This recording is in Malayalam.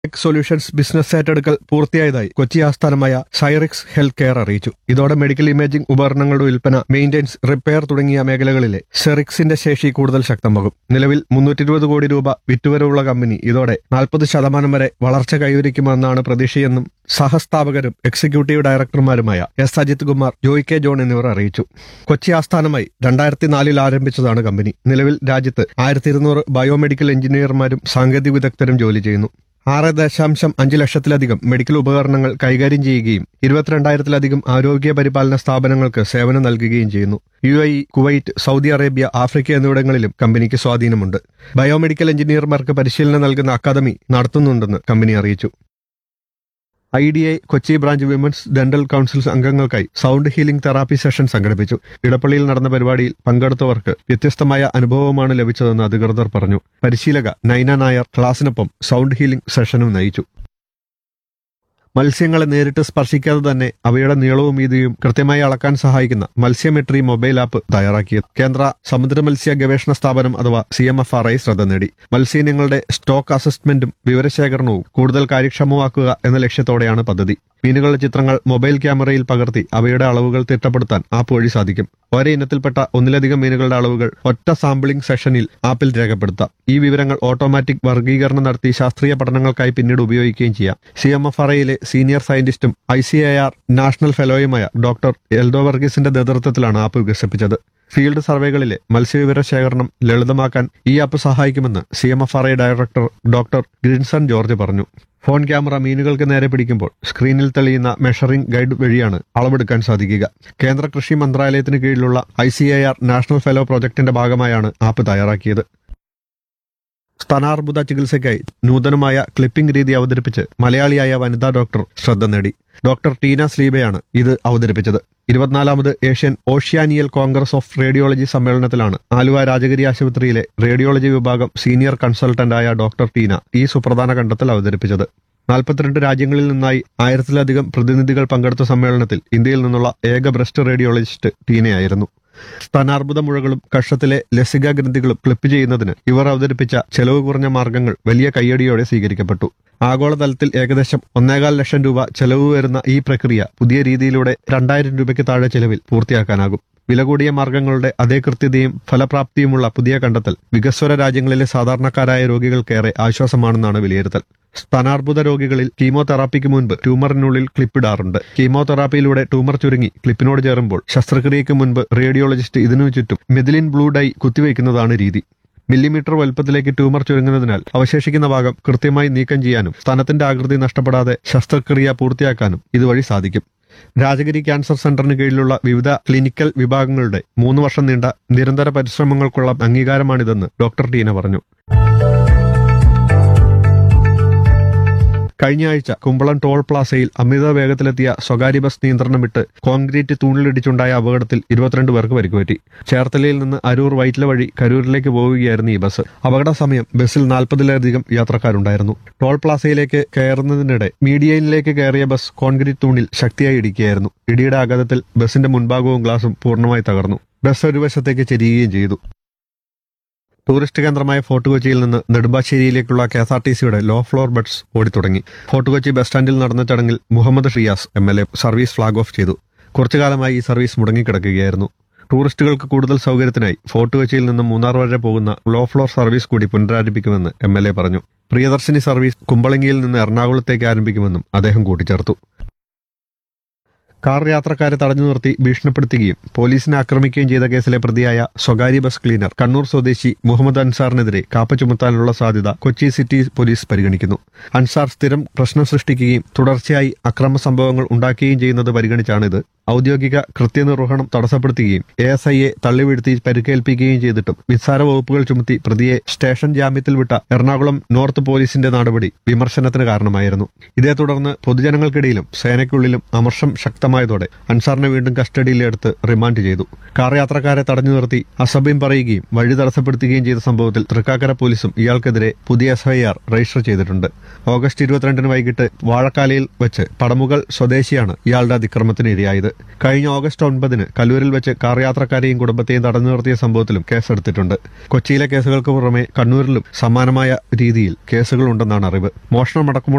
ടെക് സൊല്യൂഷൻസ് ബിസിനസ് ഏറ്റെടുക്കൽ പൂർത്തിയായതായി കൊച്ചി ആസ്ഥാനമായ സൈറിക്സ് ഹെൽത്ത് കെയർ അറിയിച്ചു ഇതോടെ മെഡിക്കൽ ഇമേജിംഗ് ഉപകരണങ്ങളുടെ വിൽപ്പന മെയിന്റനൻസ് റിപ്പയർ തുടങ്ങിയ മേഖലകളിലെ സെറിക്സിന്റെ ശേഷി കൂടുതൽ ശക്തമാകും നിലവിൽ മുന്നൂറ്റി ഇരുപത് കോടി രൂപ വിറ്റുവരവുള്ള കമ്പനി ഇതോടെ നാൽപ്പത് ശതമാനം വരെ വളർച്ച കൈവരിക്കുമെന്നാണ് പ്രതീക്ഷയെന്നും സഹസ്ഥാപകരും എക്സിക്യൂട്ടീവ് ഡയറക്ടർമാരുമായ എസ് അജിത് കുമാർ ജോയ് കെ ജോൺ എന്നിവർ അറിയിച്ചു കൊച്ചി ആസ്ഥാനമായി രണ്ടായിരത്തി നാലിൽ ആരംഭിച്ചതാണ് കമ്പനി നിലവിൽ രാജ്യത്ത് ആയിരത്തി ഇരുന്നൂറ് ബയോമെഡിക്കൽ എഞ്ചിനീയർമാരും സാങ്കേതിക വിദഗ്ധരും ജോലി ചെയ്യുന്നു ആറ് ദശാംശം അഞ്ച് ലക്ഷത്തിലധികം മെഡിക്കൽ ഉപകരണങ്ങൾ കൈകാര്യം ചെയ്യുകയും ഇരുപത്തിരണ്ടായിരത്തിലധികം ആരോഗ്യ പരിപാലന സ്ഥാപനങ്ങൾക്ക് സേവനം നൽകുകയും ചെയ്യുന്നു U A Kuwait Saudi Arabia Africa എന്നിവിടങ്ങളിലും കമ്പനിക്ക് സ്വാധീനമുണ്ട് ബയോമെഡിക്കൽ എഞ്ചിനീയർമാർക്ക് പരിശീലനം നൽകുന്ന അക്കാദമി നടത്തുന്നുണ്ടെന്ന് കമ്പനി അറിയിച്ചു I D A Kochi branch women's dental council അംഗങ്ങൾക്കായി സൗണ്ട് ഹീലിംഗ് തെറാപ്പി സെഷൻ സംഘടിപ്പിച്ചു ഇടപ്പള്ളിയിൽ നടന്ന പരിപാടിയിൽ പങ്കെടുത്തവർക്ക് വ്യത്യസ്തമായ അനുഭവമാണ് ലഭിച്ചതെന്ന് അധികൃതർ പറഞ്ഞു പരിശീലക നൈന നായർ ക്ലാസിനൊപ്പം സൗണ്ട് ഹീലിംഗ് സെഷനും നയിച്ചു മത്സ്യങ്ങളെ നേരിട്ട് സ്പർശിക്കാതെ തന്നെ അവയുടെ നീളവും വീതിയും കൃത്യമായി അളക്കാൻ സഹായിക്കുന്ന മത്സ്യമെട്രി മൊബൈൽ ആപ്പ് തയ്യാറാക്കിയത് കേന്ദ്ര സമുദ്ര മത്സ്യ ഗവേഷണ സ്ഥാപനം അഥവാ C M F R I ശ്രദ്ധ നേടി മത്സ്യയിനങ്ങളുടെ സ്റ്റോക്ക് അസസ്മെന്റും വിവരശേഖരണവും കൂടുതൽ കാര്യക്ഷമമാക്കുക എന്ന ലക്ഷ്യത്തോടെയാണ് പദ്ധതി മീനുകളുടെ ചിത്രങ്ങൾ മൊബൈൽ ക്യാമറയിൽ പകർത്തി അവയുടെ അളവുകൾ തിട്ടപ്പെടുത്താൻ ആപ്പ് വഴി സാധിക്കും ഒരേ ഇനത്തിൽപ്പെട്ട ഒന്നിലധികം മീനുകളുടെ അളവുകൾ ഒറ്റ സാമ്പിളിംഗ് സെഷനിൽ ആപ്പിൽ രേഖപ്പെടുത്താം ഈ വിവരങ്ങൾ ഓട്ടോമാറ്റിക് വർഗീകരണം നടത്തി ശാസ്ത്രീയ പഠനങ്ങൾക്കായി പിന്നീട് ഉപയോഗിക്കുകയും ചെയ്യാം സി എം എഫ് ആർ ഐയിലെ സീനിയർ സയന്റിസ്റ്റും I C A R national ഫെലോയുമായ ഡോക്ടർ എൽഡോ വർഗീസിന്റെ നേതൃത്വത്തിലാണ് ആപ്പ് വികസിപ്പിച്ചത് ഫീൽഡ് സർവേകളിലെ മത്സ്യവിവര ശേഖരണം ലളിതമാക്കാൻ ഈ ആപ്പ് സഹായിക്കുമെന്ന് C M F R I director doctor Grinson George പറഞ്ഞു ഫോൺ ക്യാമറ മീനുകൾക്ക് നേരെ പിടിക്കുമ്പോൾ സ്ക്രീനിൽ തെളിയുന്ന മെഷറിംഗ് ഗൈഡ് വഴിയാണ് അളവെടുക്കാൻ സാധിക്കുക കേന്ദ്ര കൃഷി മന്ത്രാലയത്തിന് കീഴിലുള്ള I C A R national fellow പ്രോജക്ടിന്റെ ഭാഗമായാണ് ആപ്പ് തയ്യാറാക്കിയത് സ്ഥാനാർബുദ ചികിത്സയ്ക്കായി നൂതനമായ ക്ലിപ്പിംഗ് രീതി അവതരിപ്പിച്ച് മലയാളിയായ വനിതാ ഡോക്ടർ ശ്രദ്ധ നേടി ഡോക്ടർ ടീന സ്ലീബയാണ് ഇത് അവതരിപ്പിച്ചത് ഇരുപത്തിനാലാമത് Asian Oceanian congress of radiology സമ്മേളനത്തിലാണ് ആലുവ രാജഗിരി ആശുപത്രിയിലെ റേഡിയോളജി വിഭാഗം സീനിയർ കൺസൾട്ടന്റായ ഡോക്ടർ ടീന ഈ സുപ്രധാന കണ്ടെത്തൽ അവതരിപ്പിച്ചത് നാൽപ്പത്തിരണ്ട് രാജ്യങ്ങളിൽ നിന്നായി ആയിരത്തിലധികം പ്രതിനിധികൾ പങ്കെടുത്ത സമ്മേളനത്തിൽ ഇന്ത്യയിൽ നിന്നുള്ള ഏക ബ്രസ്റ്റ് റേഡിയോളജിസ്റ്റ് ടീനയായിരുന്നു സ്ഥാനാർബുദ മുഴകളും കഷത്തിലെ ലസിക ഗ്രന്ഥികളും ക്ലിപ്പ് ചെയ്യുന്നതിന് ഇവർ അവതരിപ്പിച്ച ചെലവ് കുറഞ്ഞ മാർഗങ്ങൾ വലിയ കയ്യടിയോടെ സ്വീകരിക്കപ്പെട്ടു ആഗോളതലത്തിൽ ഏകദേശം ഒന്നേകാൽ ലക്ഷം രൂപ ചെലവ് വരുന്ന ഈ പ്രക്രിയ പുതിയ രീതിയിലൂടെ രണ്ടായിരം രൂപയ്ക്ക് താഴെ ചെലവിൽ പൂർത്തിയാക്കാനാകും വില കൂടിയ മാർഗങ്ങളുടെ അതേ കൃത്യതയും ഫലപ്രാപ്തിയുമുള്ള പുതിയ കണ്ടെത്തൽ വികസ്വര രാജ്യങ്ങളിലെ സാധാരണക്കാരായ രോഗികൾക്കേറെ ആശ്വാസമാണെന്നാണ് വിലയിരുത്തൽ സ്ഥാനാർബുദ രോഗികളിൽ കീമോതെറാപ്പിക്ക് മുൻപ് ട്യൂമറിനുള്ളിൽ ക്ലിപ്പിടാറുണ്ട് കീമോതെറാപ്പിയിലൂടെ ട്യൂമർ ചുരുങ്ങി ക്ലിപ്പിനോട് ചേരുമ്പോൾ ശസ്ത്രക്രിയയ്ക്ക് മുൻപ് റേഡിയോളജിസ്റ്റ് ഇതിനു ചുറ്റും മെഥിലിൻ ബ്ലൂ ഡൈ കുത്തിവയ്ക്കുന്നതാണ് രീതി മില്ലിമീറ്റർ വലുപ്പത്തിലേക്ക് ട്യൂമർ ചുരുങ്ങുന്നതിനാൽ അവശേഷിക്കുന്ന ഭാഗം കൃത്യമായി നീക്കം ചെയ്യാനും സ്ഥാനത്തിന്റെ ആകൃതി നഷ്ടപ്പെടാതെ ശസ്ത്രക്രിയ പൂർത്തിയാക്കാനും ഇതുവഴി സാധിക്കും രാജഗിരി ക്യാൻസർ സെന്ററിന് കീഴിലുള്ള വിവിധ ക്ലിനിക്കൽ വിഭാഗങ്ങളുടെ മൂന്ന് വർഷം നീണ്ട നിരന്തര പരിശ്രമങ്ങൾക്കുള്ള അംഗീകാരമാണിതെന്ന് ഡോക്ടർ ടീന പറഞ്ഞു കഴിഞ്ഞ ആഴ്ച കുമ്പളം ടോൾ പ്ലാസയിൽ അമിത വേഗത്തിലെത്തിയ സ്വകാര്യ ബസ് നിയന്ത്രണം വിട്ട് കോൺക്രീറ്റ് തൂണിലിടിച്ചുണ്ടായ അപകടത്തിൽ ഇരുപത്തിരണ്ട് പേർക്ക് പരിക്കുപറ്റി ചേർത്തലയിൽ നിന്ന് അരൂർ വൈറ്റില വഴി കരൂരിലേക്ക് പോവുകയായിരുന്നു ഈ ബസ് അപകട സമയം ബസ്സിൽ നാൽപ്പതിലധികം യാത്രക്കാരുണ്ടായിരുന്നു ടോൾ പ്ലാസയിലേക്ക് കയറുന്നതിനിടെ മീഡിയയിലേക്ക് കയറിയ ബസ് കോൺക്രീറ്റ് തൂണിൽ ശക്തിയായി ഇടിക്കുകയായിരുന്നു ഇടിയുടെ ആഘാതത്തിൽ ബസിന്റെ മുൻഭാഗവും ഗ്ലാസും പൂർണ്ണമായി തകർന്നു ബസ് ഒരു വശത്തേക്ക് ചെരിയുകയും ചെയ്തു ടൂറിസ്റ്റ് കേന്ദ്രമായ ഫോർട്ട് കൊച്ചിയിൽ നിന്ന് നെടുമ്പാശ്ശേരിയിലേക്കുള്ള കെ എസ് ആർ ടി സിയുടെ ലോ ഫ്ലോർ ബസ് ഓടിത്തുടങ്ങി ഫോർട്ട് കൊച്ചി ബസ് സ്റ്റാൻഡിൽ നടന്ന ചടങ്ങിൽ Muhammad Shiyas M L A service flag off ചെയ്തു കുറച്ചുകാലമായി ഈ സർവീസ് മുടങ്ങിക്കിടക്കുകയായിരുന്നു ടൂറിസ്റ്റുകൾക്ക് കൂടുതൽ സൗകര്യത്തിനായി ഫോർട്ട് കൊച്ചിയിൽ നിന്ന് മൂന്നാർ വരെ പോകുന്ന ലോ ഫ്ലോർ സർവീസ് കൂടി പുനരാരംഭിക്കുമെന്ന് എം എൽ എ പറഞ്ഞു പ്രിയദർശിനി സർവീസ് കുമ്പളങ്ങിയിൽ നിന്ന് എറണാകുളത്തേക്ക് ആരംഭിക്കുമെന്നും അദ്ദേഹം കൂട്ടിച്ചേർത്തു കാർ യാത്രക്കാരെ തടഞ്ഞു നിർത്തി ഭീഷണിപ്പെടുത്തുകയും പോലീസിനെ ആക്രമിക്കുകയും ചെയ്ത കേസിലെ പ്രതിയായ സ്വകാര്യ ബസ് ക്ലീനർ കണ്ണൂർ സ്വദേശി മുഹമ്മദ് അൻസാറിനെതിരെ കാപ്പ ചുമത്താനുള്ള സാധ്യത കൊച്ചി സിറ്റി പോലീസ് പരിഗണിക്കുന്നു അൻസാർ സ്ഥിരം പ്രശ്നം സൃഷ്ടിക്കുകയും തുടർച്ചയായി അക്രമ സംഭവങ്ങൾ ഉണ്ടാക്കുകയും ചെയ്യുന്നത് പരിഗണിച്ചാണിത് ഔദ്യോഗിക കൃത്യനിർവഹണം തടസ്സപ്പെടുത്തുകയും എ എസ് ഐയെ തള്ളിവീഴ്ത്തി പരിക്കേൽപ്പിക്കുകയും ചെയ്തിട്ടും നിസ്സാര വകുപ്പുകൾ ചുമത്തി പ്രതിയെ സ്റ്റേഷൻ ജാമ്യത്തിൽ വിട്ട എറണാകുളം നോർത്ത് പോലീസിന്റെ നടപടി വിമർശനത്തിന് കാരണമായിരുന്നു ഇതേ തുടർന്ന് പൊതുജനങ്ങൾക്കിടയിലും സേനയ്ക്കുള്ളിലും അമർഷം ശക്തമായതോടെ അൻസാറിനെ വീണ്ടും കസ്റ്റഡിയിലെടുത്ത് റിമാൻഡ് ചെയ്തു കാർ യാത്രക്കാരെ തടഞ്ഞു നിർത്തി അസഭ്യം പറയുകയും വഴി തടസ്സപ്പെടുത്തുകയും ചെയ്ത സംഭവത്തിൽ തൃക്കാക്കര പോലീസും ഇയാൾക്കെതിരെ പുതിയ എഫ്ഐആർ രജിസ്റ്റർ ചെയ്തിട്ടുണ്ട് ഓഗസ്റ്റ് ഇരുപത്തിരണ്ടിന് വൈകിട്ട് വാഴക്കാലയിൽ വെച്ച് പടമുകൾ സ്വദേശിയാണ് ഇയാളുടെ അതിക്രമത്തിന് ഇരയായത് കഴിഞ്ഞ ഓഗസ്റ്റ് ഒൻപതിന് കല്ലൂരിൽ വെച്ച് കാർ യാത്രക്കാരെയും കുടുംബത്തെയും തടഞ്ഞു നിർത്തിയ സംഭവത്തിലും കേസെടുത്തിട്ടുണ്ട് കൊച്ചിയിലെ കേസുകൾക്ക് പുറമെ കണ്ണൂരിലും സമാനമായ രീതിയിൽ കേസുകളുണ്ടെന്നാണ് അറിവ് മോഷണമടക്കമുള്ള